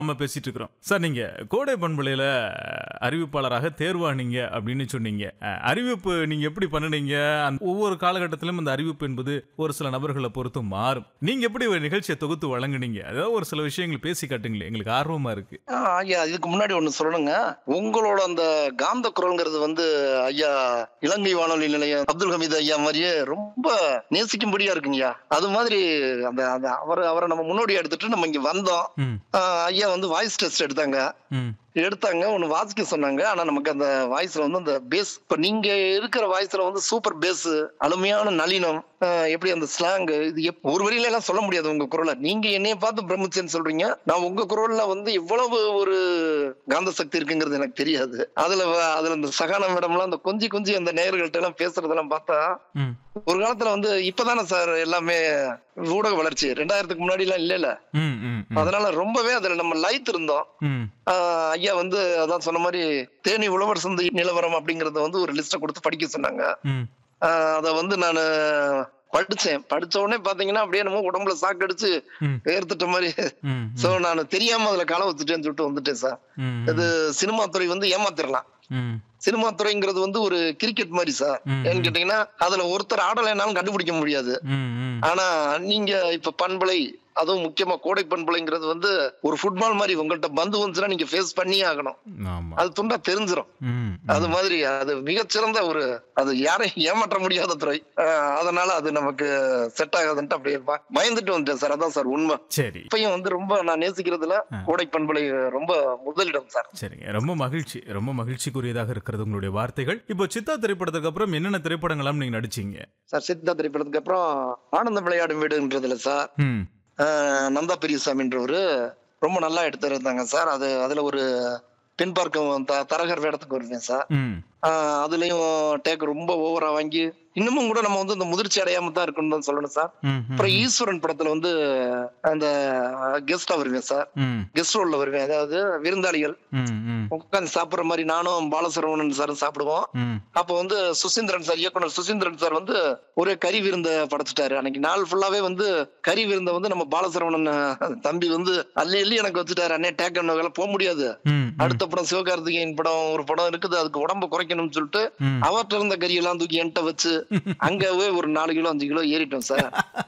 நம்ம பேசிட்டு இருக்கிறோம் சார் நீங்க கோடை பண்பலையில அறிவிப்பாளராக தேர்வானீங்க அப்படின்னு சொன்னீங்க அஹ், அறிவிப்பு நீங்க எப்படி பண்ணுனீங்க அந்த ஒவ்வொரு காலகட்டத்திலும் அந்த அறிவிப்பு என்பது ஒரு சில நபர்களை பொறுத்து மாறும் நீங்க எப்படி ஒரு நிகழ்ச்சியை தொகுத்து வழங்குனீங்க அதாவது ஒரு சில விஷயங்கள் பேசி காட்டுங்களேன் எங்களுக்கு ஆர்வமா இருக்கு ஆ, ஐயா இதுக்கு முன்னாடி ஒண்ணு சொல்லணுங்க உங்களோட அந்த காந்த குரல்ங்கிறது வந்து ஐயா இலங்கை வானொலி நிலையம் அப்துல் ஹமீது ஐயா மாதிரியே ரொம்ப நேசிக்கும்படியா இருக்குங்கய்யா அது மாதிரி அந்த அந்த அவர் அவரை நம்ம முன்னோடியா எடுத்துட்டு நம்ம இங்க வந்தோம் ம் ஆ, ஐயா வந்து வாய்ஸ் டெஸ்ட் எடுத்தாங்க ம் எடுத்தாங்க ஒன்னு வாசிக்க சொன்னாங்க ஆனா நமக்கு அந்த வாய்ஸ்ல வந்து அந்த பேஸ் இப்ப நீங்க இருக்கிற வாய்ஸ்ல வந்து சூப்பர் பேஸ் அருமையான நளினம் ஆஹ் எப்படி அந்த ஸ்லாங் இது எப்- ஒரு வரியில எல்லாம் சொல்ல முடியாது உங்க குரலை நீங்க என்னைய பார்த்து பிரமிச்சேன்னு சொல்றீங்க நான் உங்க குரல்ல வந்து இவ்வளவு ஒரு காந்த சக்தி இருக்குங்கிறது எனக்கு தெரியாது அதுல வ- அதுல இந்த சகான மேடம்லாம் அந்த கொஞ்சி கொஞ்சி அந்த நேயர்கள்ட்ட எல்லாம் பேசுறதெல்லாம் பார்த்தா ம் ஒரு காலத்துல வந்து இப்பதானே சார் எல்லாமே ஊடக வளர்ச்சி ரெண்டாயிரத்துக்கு முன்னாடி எல்லாம் இல்ல ம் ம் ம் அதனால ரொம்பவே அதுல நம்ம லைத் இருந்தோம் ம் ஆஹ் ஐயா வந்து அதான் சொன்ன மாதிரி தேனி உழவர் சந்தை நிலவரம் அப்படிங்கறத வந்து ஒரு லிஸ்ட கொடுத்து படிக்க சொன்னாங்க ம் ஆஹ் அத வந்து நான் படிச்சேன் படிச்ச உடனே பாத்தீங்கன்னா அப்படியே நம்ம உடம்புல சாக்கடிச்சு ம் ஏர்த்துட்ட மாதிரி ம் சோ நான் தெரியாம அதுல களை வச்சுட்டேன்னு சொல்லிட்டு வந்துட்டேன் சார் ம் இது சினிமா துறை வந்து ஏமாத்திரலாம் ம் சினிமா துறைங்கிறது வந்து ஒரு கிரிக்கெட் மாதிரி சார் ம். ஏன்னு கேட்டீங்கன்னா அதுல ஒருத்தர் ஆடலைனாலும் கண்டுபிடிக்க முடியாது ம் ம் ஆனா நீங்க இப்ப பண்பலை அதுவும் முக்கியமா கோடை பண்பலைங்கிறது வந்து ஒரு ஃபுட்பால் மாதிரி உங்கள்ட்ட பந்து வந்துச்சுன்னா நீங்க ஃபேஸ் பண்ணியே ஆகணும் ஆமா அது துண்டா தெரிஞ்சிரும் ம் அது மாதிரி அது மிகச்சிறந்த ஒரு அது யாரையும் ஏமாற்ற முடியாத துறை அஹ் அதனால அது நமக்கு செட் ஆகாதுன்ட்டு அப்படியே ப- பயந்துட்டு வந்துட்டேன் சார் அதான் சார் உண்மை சரி இப்பயும் வந்து ரொம்ப நான் நேசிக்கிறதுல கோடை பண்பலை ரொம்ப முதலிடம் சார் சரிங்க ரொம்ப மகிழ்ச்சி ரொம்ப மகிழ்ச்சிக்குரியதாக இருக்கிறது உங்களுடைய வார்த்தைகள் இப்போ சித்தா திரைப்படத்துக்கு அப்புறம் என்னென்ன திரைப்படங்களாம் நீங்க நடிச்சீங்க சார் சித்தா திரைப்படத்துக்கு அப்புறம் ஆனந்த விளையாடும் வீடுன்றதுல சார் ம் அஹ் நந்தா பெரியசாமின்றவரு ரொம்ப நல்லா எடுத்திருந்தாங்க சார் அது அதுல ஒரு பெண் பார்க்கும் த- தரகர் வேடத்துக்கு வருவேன் சார் ம் ஆஹ் அதுலயும் டேக் ரொம்ப ஓவரா வாங்கி இன்னமும் கூட நம்ம வந்து இந்த முதிர்ச்சி அடையாம தான் இருக்கணும்னு தான் சொல்லணும் சார் ம் ம், அப்புறம் ஈஸ்வரன் படத்துல வந்து அந்த கெஸ்டா வருவேன் சார் ம் கெஸ்ட் ரோல்ல வருவேன் அதாவது விருந்தாளிகள் ம் ம் உட்காந்து சாப்பிடுற மாதிரி நானும் பாலசரவணன் சாரும் சாப்பிடுவோம் ம் அப்ப வந்து சுசீந்திரன் சார் இயக்குனர் சுசீந்திரன் சார் வந்து ஒரே கறி விருந்த படைச்சிட்டாரு அன்னைக்கு நாள் ஃபுல்லாவே வந்து கறி விருந்த வந்து நம்ம பாலசரவணன் அஹ், தம்பி வந்து அள்ளி அள்ளி எனக்கு வச்சுட்டாரு அண்ணே டேக் போக முடியாது ம் அடுத்த படம் சிவகார்த்திகேயன் படம் ஒரு படம் இருக்குது அதுக்கு உடம்ப குறைக்கணும்னு சொல்லிட்டு ம். அவர்கிட்ட இருந்த கறியெல்லாம் தூக்கி என்கிட்ட வச்சு அங்கவே ஒரு நாலு கிலோ அஞ்சு கிலோ ஏறிட்டோம் சார்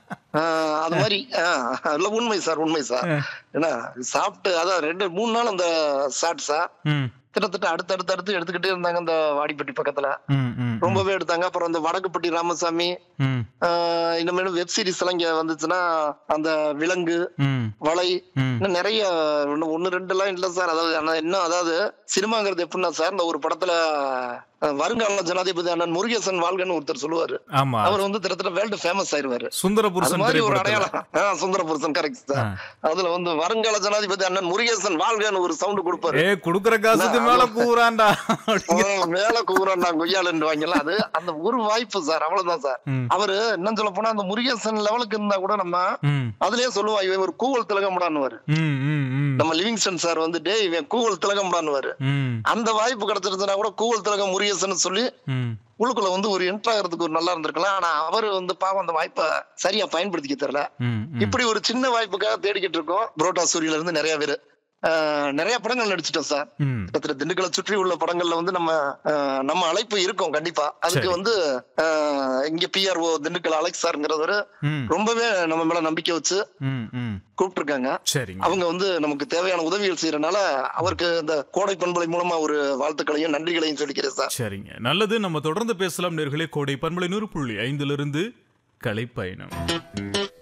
ஆஹ் அது மாதிரி ஆஹ் இல்ல உண்மை சார் உண்மை சார் ஏன்னா சாப்பிட்டு அதான் ரெண்டு மூணு நாள் அந்த சாட் சார் ம் கிட்டத்தட்ட அடுத்து அடுத்து அடுத்து எடுத்துக்கிட்டே இருந்தாங்க அந்த வாடிப்பட்டி பக்கத்துல ம் ம் ரொம்பவே எடுத்தாங்க அப்புறம் அந்த வடக்குப்பட்டி ராமசாமி ம் ஆஹ் இனிமேலும் வெப் சீரிஸ் எல்லாம் இங்க வந்துச்சுன்னா அந்த விலங்கு ம் வலை ம் இன்னும் நிறைய இன்னும் ஒன்னு ரெண்டு எல்லாம் இல்ல சார் அதாவது ஆனா இன்னும் அதாவது சினிமாங்கிறது எப்படின்னா சார் இந்த ஒரு படத்துல அஹ், வருங்கால ஜனாதிபதி அண்ணன் முருகேசன் வாழ்கன்னு ஒருத்தர் சொல்லுவாரு ஆமா அவர் வந்து திட்டத்தட்ட வேர்ல்டு ஃபேமஸ் ஆயிருவாரு சுந்தர அது புருஷன் மாதிரி ஒரு திரைப்படத்துல அடையாளம் ஆ, சுந்தர புருஷன் கரெக்ட் சார் அதுல வந்து வருங்கால ஜனாதிபதி அண்ணன் முருகேசன் வாழ்கன்னு ஒரு சவுண்ட் கொடுப்பாரு ஏ குடுக்குற காசுக்கு மேல கூறான்டா அவன் மேல கூறான் நான் கொய்யாலன்னு வாங்கலாம் அது அந்த ஒரு வாய்ப்பு சார் அவ்வளவுதான் சார் ம். அவரு என்ன சொல்ல போனா அந்த முருகேசன் லெவலுக்கு இருந்தா கூட நம்ம ம் அதுலயே சொல்லுவான் இவன் ஒரு கூவல் திலகம்டான்னுவாரு ம் ம் ம் நம்ம லிவிங்ஸ்டன் சார் வந்து டே இவன் கூவல் திலகம்டான்னுவாரு ம் அந்த வாய்ப்பு கிடைச்சிருந்தா கூட கூவல் திலகம் முருகேசன் சொல்லி ம் உள்ளுக்குள்ள வந்து ஒரு என்ட்ரு ஆகிறதுக்கு ஒரு நல்லா இருந்திருக்கலாம் ஆனா அவரு வந்து பாவம் அந்த வாய்ப்பை சரியா பயன்படுத்திக்க தெரியல ம் ம் இப்படி ஒரு சின்ன வாய்ப்புக்காக தேடிக்கிட்டு இருக்கோம் புரோட்டா சூரியில இருந்து நிறைய பேரு ஆஹ் நிறைய படங்கள் நடிச்சிட்டோம் சார் ம் கிட்டத்தட்ட திண்டுக்கலை சுற்றி உள்ள படங்கள்ல வந்து நம்ம ஆஹ் நம்ம அழைப்பு இருக்கும் கண்டிப்பா அதுக்கு சரி. வந்து ஆஹ் இங்க பிஆர்ஓ திண்டுக்கல் அலெக்ஸ் சார்ங்கிறவரு ம் ரொம்பவே நம்ம மேல நம்பிக்கை வச்சு ம் ம் கூப்பிட்டுருக்காங்க சரிங்க அவங்க வந்து நமக்கு தேவையான உதவிகள் செய்யறதுனால அவருக்கு இந்த கோடை பண்பலை மூலமா ஒரு வாழ்த்துக்களையும் நன்றிகளையும் சொல்லிக்கிறேன் சார் சரிங்க நல்லது நம்ம தொடர்ந்து பேசலாம் நேர்களே கோடை பண்பலை நூறு புள்ளி ஐந்திலிருந்து கலைப்பயணம்